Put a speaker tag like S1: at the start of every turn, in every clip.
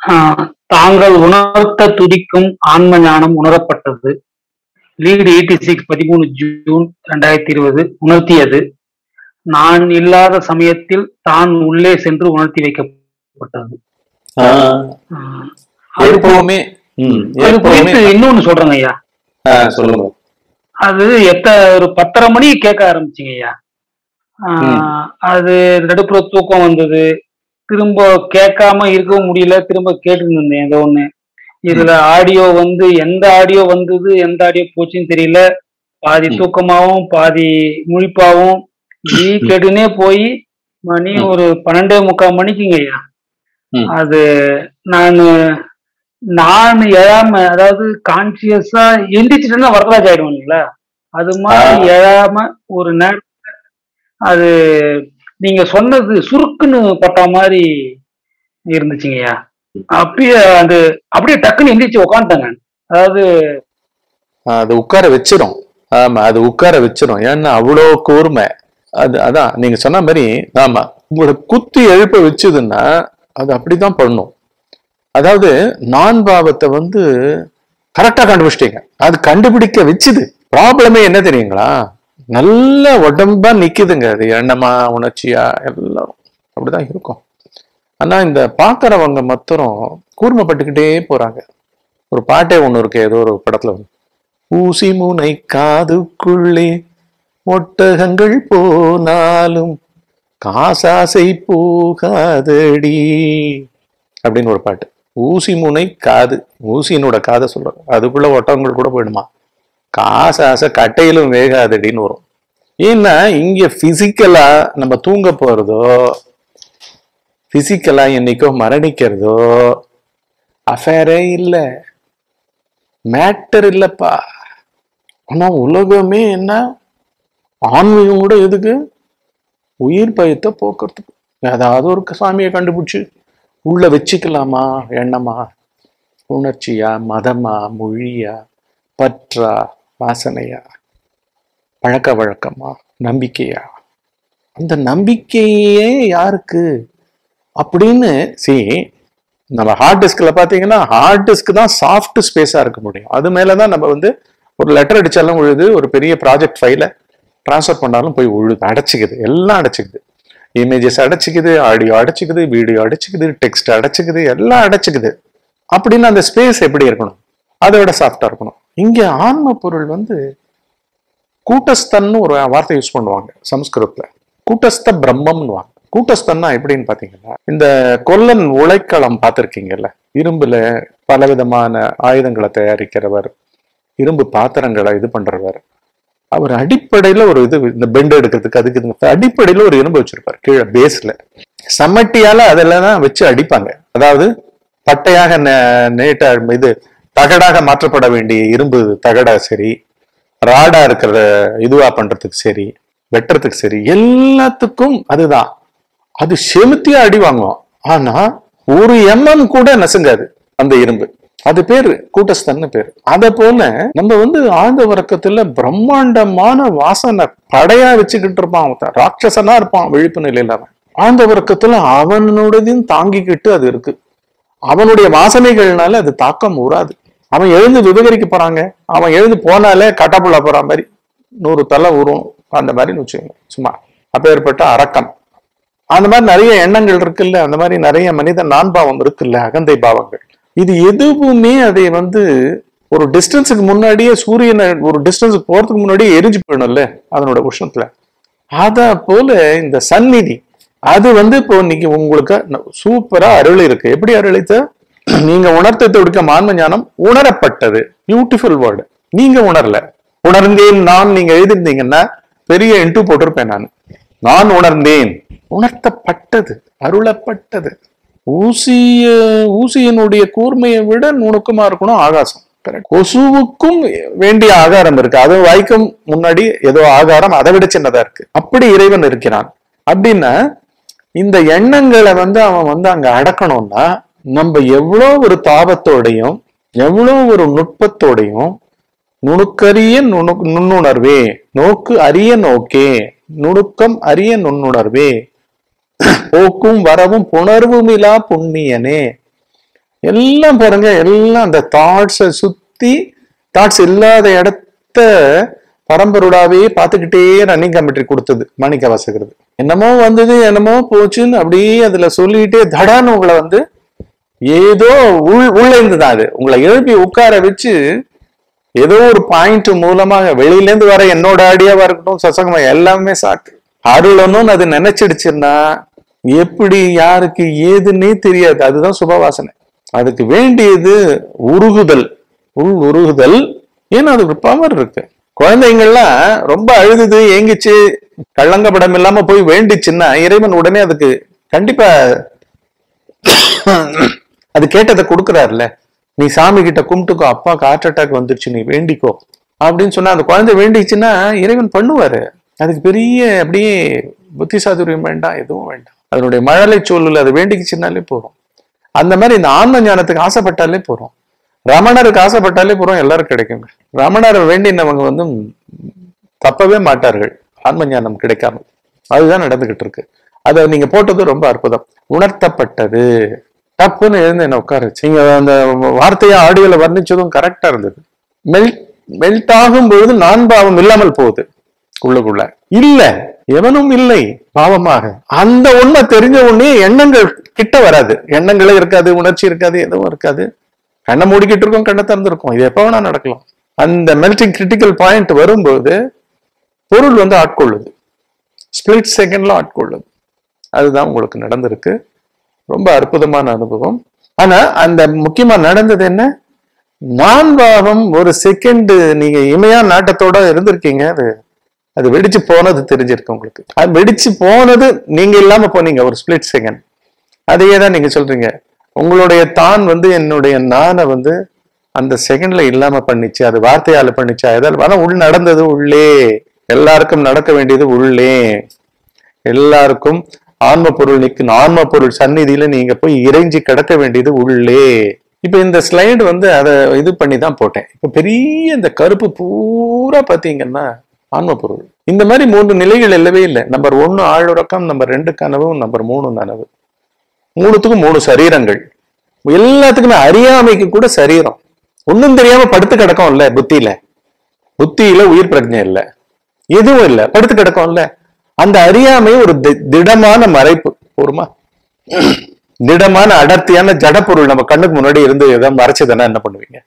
S1: ஆஹ் தாங்கள் உணர்த்த துடிக்கும் ஆன்ம ஞானம் உணரப்பட்டது லீடு எயிட்டி சிக்ஸ் பதிமூணு ஜூன் ரெண்டாயிரத்தி இருபது உணர்த்தியது நான் இல்லாத சமயத்தில் தான் உள்ளே சென்று உணர்த்தி வைக்கப்பட்டது
S2: ஆஹ்
S1: ஆஹ் அது போ-
S2: எப்பவுமே ம்,
S1: அது
S2: எப்பவுமே
S1: போயிட்டு இன்னொன்னு சொல்றேங்க ஐயா
S2: ஆஹ் சொல்லுங்க
S1: அது எத்த ஒரு பத்தரை மணி கேட்க ஆரம்பிச்சிங்க ஐயா ஆஹ் அது நடுப்புற தூக்கம் வந்தது திரும்ப கேட்காம இருக்கவும் முடியல திரும்ப கேட்டுட்டு இருந்தேன் ஏதோ ஒண்ணு இதுல ஆடியோ வந்து எந்த ஆடியோ வந்தது எந்த ஆடியோ போச்சுன்னு தெரியல பாதி
S2: ம்.
S1: தூக்கமாவும் பாதி முழிப்பாவும் இப்படி கேட்டுனே போய் மணி
S2: ம்.
S1: ஒரு பன்னெண்டே முக்கால் மணிக்குங்க ஐயா
S2: ம்.
S1: அது நான் நான் எழாம அதாவது கான்சியஸா எந்திரிச்சிட்டேன்னா வரதராஜ் ஆயிடுவாங்களா அது மாதிரி
S2: ஆ.
S1: எழாம ஒரு நேரம் அது நீங்க சொன்னது சுருக்குன்னு பட்ட மாதிரி இருந்துச்சுங்கய்யா அப்படியே அது அப்படியே டக்குன்னு எந்திரிச்சு உக்காந்துட்டேங்க அதாவது
S2: ஆஹ் அது உட்கார வச்சிரும் ஆமா அது உட்கார வச்சிரும் ஏன்னா அவ்வளோ கூர்மை அது அதான் நீங்க சொன்ன மாதிரி ஆமா உங்களோட குத்தி எழுப்ப வச்சுதுன்னா அது அப்படிதான் பண்ணும் அதாவது நான் பாவத்தை வந்து கரெக்டா கண்டுபிடிச்சிட்டீங்க அது கண்டுபிடிக்க வச்சுது ப்ராப்ளமே என்ன தெரியுங்களா நல்ல உடம்பா நிக்குதுங்க அது எண்ணமா உணர்ச்சியா எல்லாம் அப்படிதான் இருக்கும் ஆனா இந்த பாக்குறவங்க மாத்திரம் கூர்மைப்பட்டுக்கிட்டே போறாங்க ஒரு பாட்டே ஒண்ணு இருக்கு ஏதோ ஒரு படத்துல வந்து ஊசி முனை காதுக்குள்ளே ஒட்டகங்கள் போனாலும் காசாசை போகாதடி அப்படின்னு ஒரு பாட்டு ஊசி முனை காது ஊசியினோட காதை சொல்றாங்க அதுக்குள்ள ஒட்டகங்கள் கூட போயிடுமா காசாசை கட்டையிலும் வேகாதடின்னு வரும் ஏன்னா இங்க பிசிக்கலா நம்ம தூங்க போறதோ பிசிக்கலா என்னைக்கோ மரணிக்கிறதோ அஃபேரே இல்லை மேட்டர் இல்லப்பா ஆனா உலகமே என்ன ஆன்மீகம் கூட எதுக்கு உயிர் பயத்தை போக்குறதுக்கு ஏதாவது ஒரு சாமியை கண்டுபிடிச்சு உள்ள வச்சுக்கலாமா எண்ணமா உணர்ச்சியா மதமா மொழியா பற்றா வாசனையா பழக்க வழக்கமா நம்பிக்கையா அந்த நம்பிக்கையே யாருக்கு அப்படின்னு சி நம்ம ஹார்ட் டிஸ்க்ல பாத்தீங்கன்னா ஹார்ட் டிஸ்க் தான் சாஃப்ட் ஸ்பேஸா இருக்க முடியும் அது மேலதான் நம்ம வந்து ஒரு லெட்டர் அடிச்சாலும் உழுது ஒரு பெரிய ப்ராஜெக்ட் ஃபைலை ட்ரான்ஸ்ஃபர் பண்ணாலும் போய் உழுது அடைச்சிக்குது எல்லாம் அடைச்சிக்குது இமேஜஸ் அடைச்சிக்குது ஆடியோ அடைச்சிக்குது வீடியோ அடைச்சிக்குது டெக்ஸ்ட் அடைச்சிக்குது எல்லாம் அடைச்சிக்குது அப்படின்னு அந்த ஸ்பேஸ் எப்படி இருக்கணும் அதை விட சாஃப்டா இருக்கணும் இங்க ஆன்ம பொருள் வந்து கூட்டஸ்தன்னு ஒரு வார்த்தை யூஸ் பண்ணுவாங்க சம்ஸ்கிருதத்துல கூட்டஸ்த பிரம்மம்னுவாங்க கூட்டஸ்தன்னா எப்படின்னு பாத்தீங்கன்னா இந்த கொல்லன் உழைக்களம் பார்த்திருக்கீங்கல்ல இரும்புல பலவிதமான ஆயுதங்களை தயாரிக்கிறவர் இரும்பு பாத்திரங்களை இது பண்றவர் அவர் அடிப்படையில ஒரு இது இந்த பெண்ட் எடுக்கிறதுக்கு அதுக்கு இதுக்கு அடிப்படையில ஒரு இரும்பு வச்சிருப்பார் கீழே பேஸ்ல சம்மட்டியால அதெல்லாம் தான் வச்சு அடிப்பாங்க அதாவது பட்டையாக நே- நேட்ட இது தகடாக மாற்றப்பட வேண்டிய இரும்பு தகடா சரி ராடா இருக்கிற இதுவா பண்றதுக்கு சரி வெட்டுறதுக்கு சரி எல்லாத்துக்கும் அதுதான் அது செலுத்தியா அடி வாங்குவோம் ஆனா ஒரு எம்எம் கூட நசுங்காது அந்த இரும்பு அது பேரு கூட்டஸ்தன்னு பேரு அத போல நம்ம வந்து ஆழ்ந்த வர்க்கத்துல பிரம்மாண்டமான வாசனை படையா வச்சுக்கிட்டு இருப்பான் ஒருத்தன். ராட்சசனா இருப்பான் விழிப்பு நிலையில அவன் ஆழ்ந்த வர்க்கத்துல அவனுடையதையும் தாங்கிக்கிட்டு அது இருக்கு அவனுடைய வாசனைகள்னால அது தாக்கம் உறாது அவன் எழுந்து விவகரிக்க போறாங்க அவன் எழுந்து போனாலே கட்டப்புள்ள போற மாதிரி நூறு தலை உரும் அந்த மாதிரி வச்சுக்கோங்க சும்மா அப்பேற்பட்ட அரக்கன் அந்த மாதிரி நிறைய எண்ணங்கள் இருக்குல்ல அந்த மாதிரி நிறைய மனித நான்பாவம் இருக்குல்ல அகந்தை பாவங்கள் இது எதுவுமே அதை வந்து ஒரு டிஸ்டன்ஸுக்கு முன்னாடியே சூரியனை ஒரு டிஸ்டன்ஸுக்கு போறதுக்கு முன்னாடியே எரிஞ்சு போயிடும்ல அதனோட உஷ்ணத்துல அத போல இந்த சந்நிதி அது வந்து இப்போ இன்னைக்கு உங்களுக்கு சூப்பரா அருள் இருக்கு எப்படி அருளித்த நீங்க உணர்த்த தொடுக்க ஆன்ம ஞானம் உணரப்பட்டது பியூட்டிஃபுல் வேர்டு நீங்க உணரல உணர்ந்தேன் நான் நீங்க எழுதிருந்தீங்கன்னா பெரிய இன்ட்டு போட்டிருப்பேன் நான் நான் உணர்ந்தேன் உணர்த்தப்பட்டது அருளப்பட்டது ஊசிய ஊசியினுடைய கூர்மையை விட நுணுக்கமா இருக்கணும் ஆகாசம் correct. கொசுவுக்கும் வேண்டிய ஆகாரம் இருக்கு அது வாய்க்கும் முன்னாடி ஏதோ ஆகாரம் அதை விட சின்னதா இருக்கு அப்படி இறைவன் இருக்கிறான் அப்படின்னா இந்த எண்ணங்களை வந்து அவன் வந்து அங்க அடக்கணும்னா நம்ம எவ்வளோ ஒரு தாபத்தோடையும் எவ்வளோ ஒரு நுட்பத்தோடையும் நுணுக்கரிய நுணு நுண்ணுணர்வே நோக்கு அரிய நோக்கே நுணுக்கம் அரிய நுண்ணுணர்வே போக்கும் வரவும் புணர்வுமிலா புண்ணியனே எல்லாம் பாருங்க எல்லாம் அந்த தாட்ஸை சுத்தி தாட்ஸ் இல்லாத இடத்த பரம்பருடாவே பார்த்துக்கிட்டே ரன்னிங் கமெண்ட்ரி கொடுத்தது மாணிக்க வாசகிறது என்னமோ வந்தது என்னமோ போச்சுன்னு அப்படியே அதுல சொல்லிட்டே தடான்னு உங்களை வந்து ஏதோ உள் உள்ள இருந்து தான் அது உங்களை எழுப்பி உட்கார வச்சு ஏதோ ஒரு பாயிண்ட் மூலமாக வெளியில இருந்து வர என்னோட ஐடியாவா இருக்கட்டும் சசங்கமா எல்லாமே சாக்கு அருளணும்னு அது நினைச்சிடுச்சுன்னா எப்படி யாருக்கு ஏதுன்னே தெரியாது அதுதான் சுபவாசனை அதுக்கு வேண்டியது உருகுதல் உள் உருகுதல் ஏன்னா அதுக்கு பவர் இருக்கு குழந்தைங்கள்லாம் ரொம்ப அழுதுது ஏங்கிச்சு கள்ளங்கப்படம் இல்லாம போய் வேண்டிச்சுன்னா இறைவன் உடனே அதுக்கு கண்டிப்பா அது கேட்டதை கொடுக்குறாருல நீ சாமி கிட்ட கும்பிட்டுக்கோ அப்பாக்கு ஹார்ட் அட்டாக் வந்துருச்சு நீ வேண்டிக்கோ அப்படின்னு சொன்னா அந்த குழந்தை வேண்டிச்சுன்னா இறைவன் பண்ணுவாரு அதுக்கு பெரிய அப்படியே புத்தி சாதுரியம் வேண்டாம் எதுவும் வேண்டாம் அதனுடைய மழலை சூழல் அது வேண்டிக்குச்சுனாலே போறோம் அந்த மாதிரி இந்த ஆன்ம ஞானத்துக்கு ஆசைப்பட்டாலே போறோம் ரமணருக்கு ஆசைப்பட்டாலே போறோம் எல்லாரும் கிடைக்குங்க ரமணரை வேண்டினவங்க வந்து தப்பவே மாட்டார்கள் ஆன்ம ஞானம் கிடைக்காம அதுதான் நடந்துகிட்டு இருக்கு அதை நீங்க போட்டது ரொம்ப அற்புதம் உணர்த்தப்பட்டது தப்புன்னு எழுந்து என்ன உட்கார வச்சு நீங்க அந்த வார்த்தையை ஆடியோல வர்ணிச்சதும் கரெக்டா இருந்தது மெல்ட் மெல்ட் ஆகும் பொழுது நான் பாவம் இல்லாமல் போகுது உள்ளுக்குள்ள இல்ல எவனும் இல்லை பாவமாக அந்த உண்மை தெரிஞ்ச உடனே எண்ணங்கள் கிட்ட வராது எண்ணங்களே இருக்காது உணர்ச்சி இருக்காது எதுவும் இருக்காது கண்ணை மூடிக்கிட்டு இருக்கோம் கண்ணை திறந்திருக்கும் இது எப்ப வேணா நடக்கலாம் அந்த மெல்டிங் கிரிட்டிக்கல் பாயிண்ட் வரும்போது பொருள் வந்து ஆட்கொள்ளுது ஸ்பிளிட் செகண்ட்ல ஆட்கொள்ளுது அதுதான் உங்களுக்கு நடந்திருக்கு ரொம்ப அற்புதமான அனுபவம் ஆனா அந்த முக்கியமா நடந்தது என்ன நான் பாவம் ஒரு செகண்ட் நீங்க இமையா நாட்டத்தோட இருந்திருக்கீங்க அது அது வெடிச்சு போனது தெரிஞ்சிருக்கு உங்களுக்கு அது வெடிச்சு போனது நீங்க இல்லாம போனீங்க ஒரு ஸ்பிளிட் செகண்ட் அதையே தான் நீங்க சொல்றீங்க உங்களுடைய தான் வந்து என்னுடைய நானை வந்து அந்த செகண்ட்ல இல்லாம பண்ணிச்சு அது வார்த்தையால பண்ணிச்சா எதால ஆனா உள் நடந்தது உள்ளே எல்லாருக்கும் நடக்க வேண்டியது உள்ளே எல்லாருக்கும் ஆன்ம பொருள் நிற்கும் ஆன்ம பொருள் சந்நிதியில நீங்க போய் இறைஞ்சி கிடக்க வேண்டியது உள்ளே இப்ப இந்த ஸ்லைடு வந்து அதை இது பண்ணி தான் போட்டேன் இப்ப பெரிய இந்த கருப்பு பூரா பாத்தீங்கன்னா ஆன்ம பொருள் இந்த மாதிரி மூன்று நிலைகள் இல்லவே இல்லை நம்பர் ஒன்னு ஆழுறக்கம் நம்பர் ரெண்டு கனவு நம்பர் மூணு நனவு மூணுத்துக்கும் மூணு சரீரங்கள் எல்லாத்துக்குமே அறியாமைக்கு கூட சரீரம் ஒண்ணும் தெரியாம படுத்து கிடக்கும் இல்ல புத்தியில புத்தியில உயிர் பிரஜை இல்ல எதுவும் இல்ல படுத்து கிடக்கும் இல்ல அந்த அறியாமை ஒரு தி- திடமான மறைப்பு போருமா திடமான அடர்த்தியான ஜடப்பொருள் நம்ம கண்ணுக்கு முன்னாடி இருந்து எதாவது மறைச்சதுன்னா என்ன பண்ணுவீங்க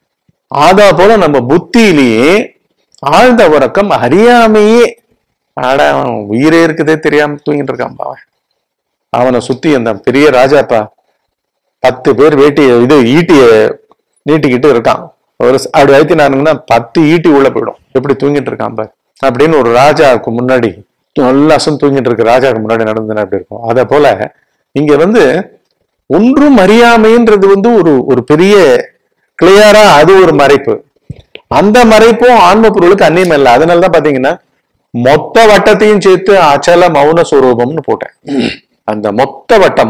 S2: ஆதா போல நம்ம புத்தியிலேயே ஆழ்ந்த உறக்கம் அறியாமையே ஆட அவன் உயிரே இருக்குதே தெரியாம தூங்கிட்டு இருக்கான் அவன் அவனை சுத்தி அந்த பெரிய ராஜாப்பா பத்து பேர் வேட்டி இது ஈட்டிய நீட்டிக்கிட்டு இருக்கான் ஒரு ஸ்- அப்படி வைத்தினானுங்கன்னா பத்து ஈட்டி உள்ள போயிடும் எப்படி தூங்கிட்டு இருக்கான் பாரு அப்படின்னு ஒரு ராஜாவுக்கு முன்னாடி நல்லா அசம் தூங்கிட்டு இருக்கு ராஜாவுக்கு முன்னாடி நடந்ததுன்னா அப்படி இருக்கும் அதே போல இங்க வந்து ஒன்றும் அறியாமைன்றது வந்து ஒரு ஒரு பெரிய கிளியரா அது ஒரு மறைப்பு அந்த மறைப்பும் ஆன்ம பொருளுக்கு அந்நியம் இல்லை அதனாலதான் பாத்தீங்கன்னா மொத்த வட்டத்தையும் சேர்த்து அச்சல மௌன சுரூபம்னு போட்டேன் அந்த மொத்த வட்டம்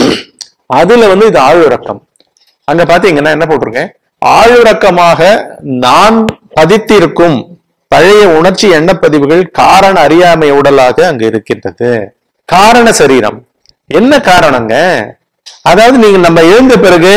S2: அதுல வந்து இது ஆழ்விறக்கம் அங்க பாத்தீங்கன்னா என்ன போட்டிருக்கேன் ஆழ்விறக்கமாக நான் பதித்திருக்கும் பழைய உணர்ச்சி எண்ணப்பதிவுகள் காரண அறியாமை உடலாக அங்க இருக்கின்றது காரண சரீரம் என்ன காரணங்க அதாவது நீங்க நம்ம எழுந்த பிறகு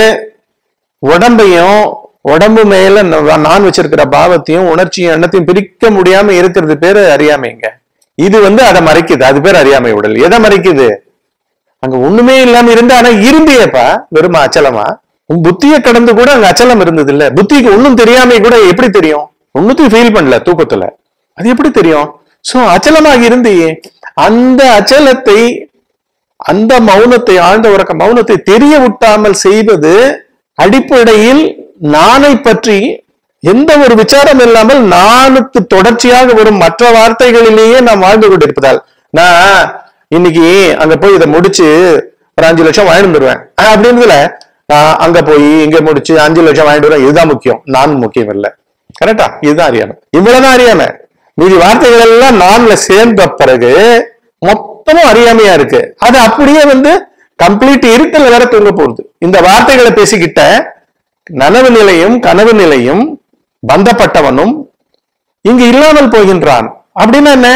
S2: உடம்பையும் உடம்பு மேல ந- நான் வச்சிருக்கிற பாவத்தையும் உணர்ச்சியும் எண்ணத்தையும் பிரிக்க முடியாம இருக்கிறது பேரு அறியாமைங்க இது வந்து அதை மறைக்குது அது பேர் அறியாமை உடல் எதை மறைக்குது அங்க ஒண்ணுமே இல்லாம இருந்து ஆனா இருந்தியப்பா வெறுமா அச்சலமா உன் புத்தியை கடந்து கூட அங்க அச்சலம் இருந்தது இல்ல புத்திக்கு ஒண்ணும் தெரியாம கூட எப்படி தெரியும் ஒண்ணுத்தையும் ஃபீல் பண்ணல தூக்கத்துல அது எப்படி தெரியும் சோ அச்சலமாக இருந்தியே அந்த அச்சலத்தை அந்த மௌனத்தை ஆழ்ந்த உறக்க மௌனத்தை தெரிய விட்டாமல் செய்வது அடிப்படையில் நானை பற்றி எந்த ஒரு விசாரம் இல்லாமல் நானுக்கு தொடர்ச்சியாக வரும் மற்ற வார்த்தைகளிலேயே நாம் வாழ்ந்து கொண்டிருப்பதால் நான் இன்னைக்கு அங்க போய் இதை முடிச்சு ஒரு அஞ்சு லட்சம் வாங்கிட்டு வந்துருவேன் ஆஹ் அப்படின்றதுல நான் அங்க போய் இங்க முடிச்சு அஞ்சு லட்சம் வாங்கிட்டு வருவேன் இதுதான் முக்கியம் நான் முக்கியம் இல்லை கரெக்டா இதுதான் அறியாமை இவ்வளவுதான் அறியாமை மீதி வார்த்தைகள் எல்லாம் நான்ல சேர்ந்த பிறகு மொத்தமும் அறியாமையா இருக்கு அது அப்படியே வந்து கம்ப்ளீட் இருக்கல வேற தூங்க போகுது இந்த வார்த்தைகளை பேசிக்கிட்ட நனவு நிலையும் கனவு நிலையும் பந்தப்பட்டவனும் இங்கு இல்லாமல் போகின்றான் அப்படின்னா என்ன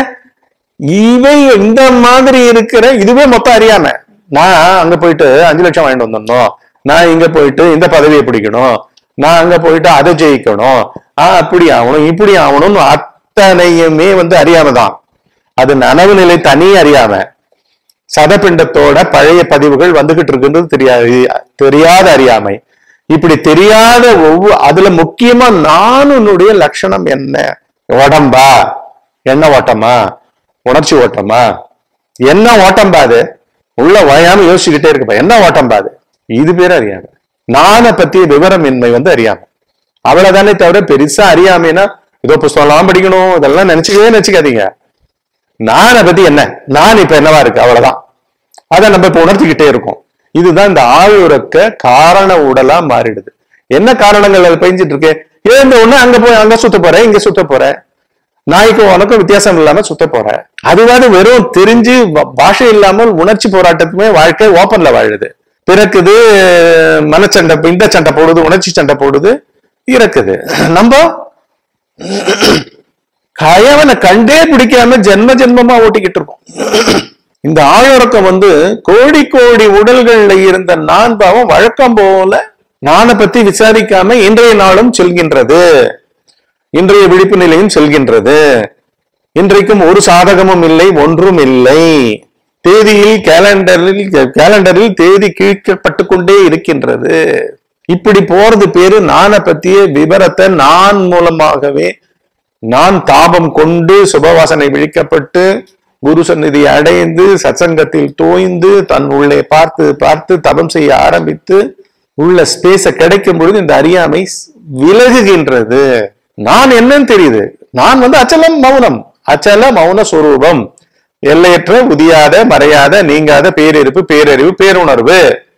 S2: இவை இந்த மாதிரி இருக்கிற இதுவே மொத்தம் அறியாம நான் அங்க போயிட்டு அஞ்சு லட்சம் வாங்கிட்டு வந்தோம் நான் இங்க போயிட்டு இந்த பதவியை பிடிக்கணும் நான் அங்க போயிட்டு அதை ஜெயிக்கணும் ஆஹ் அப்படி ஆகணும் இப்படி ஆகணும்னு அத்தனையுமே வந்து அறியாம தான் அது நனவு நிலை தனி அறியாம சதப்பிண்டத்தோட பழைய பதிவுகள் வந்துகிட்டு இருக்குன்றது தெரியாது தெரியாத அறியாமை இப்படி தெரியாத ஒவ்வொரு அதுல முக்கியமா நானுனுடைய லட்சணம் என்ன உடம்பா என்ன ஓட்டமா உணர்ச்சி ஓட்டமா என்ன ஓட்டம்பா அது உள்ள வயாம யோசிச்சுக்கிட்டே இருக்கப்பா என்ன ஓட்டம்பா அது இது பேர் அறியாம நானை பத்திய விவரமின்மை வந்து அறியாம அவ்வளவுதானே தவிர பெருசா அறியாமைன்னா ஏதோ புஸ்தகம்லாம் படிக்கணும் இதெல்லாம் நினைச்சுக்கவே நினைச்சுக்காதீங்க நானை பத்தி என்ன நான் இப்ப என்னவா இருக்கு அவ்வளவுதான் அதை நம்ம இப்ப உணர்த்திக்கிட்டே இருக்கோம் இதுதான் இந்த ஆயுறக்க காரண உடலா மாறிடுது என்ன காரணங்கள் அது பெஞ்சிட்டு இருக்கு எழுந்த உடனே அங்க போய் அங்க சுத்த போறேன் இங்க சுத்த போறேன் நாய்க்கும் உனக்கும் வித்தியாசம் இல்லாம சுத்த போறேன் அதுவாது வெறும் தெரிஞ்சு பா- பாஷை இல்லாமல் உணர்ச்சி போராட்டத்துமே வாழ்க்கை ஓப்பன்ல வாழுது பிறக்குது மனச்சண்டை இந்த சண்டை போடுது உணர்ச்சி சண்டை போடுது இறக்குது நம்ம கயவனை கண்டே பிடிக்காம ஜென்ம ஜென்மமா ஓட்டிக்கிட்டு இருக்கோம் இந்த ஆயுறக்கம் வந்து கோடி கோடி உடல்கள்ல இருந்த நான் பாவம் வழக்கம் போல நானை பத்தி விசாரிக்காம இன்றைய நாளும் செல்கின்றது இன்றைய விழிப்பு நிலையும் செல்கின்றது இன்றைக்கும் ஒரு சாதகமும் இல்லை ஒன்றும் இல்லை தேதியில் கேலண்டரில் கேலண்டரில் தேதி கிழிக்கப்பட்டு கொண்டே இருக்கின்றது இப்படி போறது பேரு நானை பத்திய விவரத்தை நான் மூலமாகவே நான் தாபம் கொண்டு சுபவாசனை விழிக்கப்பட்டு குரு சந்நிதி அடைந்து சத்சங்கத்தில் தோய்ந்து தன் உள்ளே பார்த்து பார்த்து தபம் செய்ய ஆரம்பித்து உள்ள ஸ்பேஸ கிடைக்கும் பொழுது இந்த அறியாமை ஸ்- விலகுகின்றது நான் என்னன்னு தெரியுது நான் வந்து அச்சலம் மௌனம் அச்சல மௌன சொரூபம் எல்லையற்ற உதியாத மறையாத நீங்காத பேரிருப்பு பேரறிவு பேருணர்வு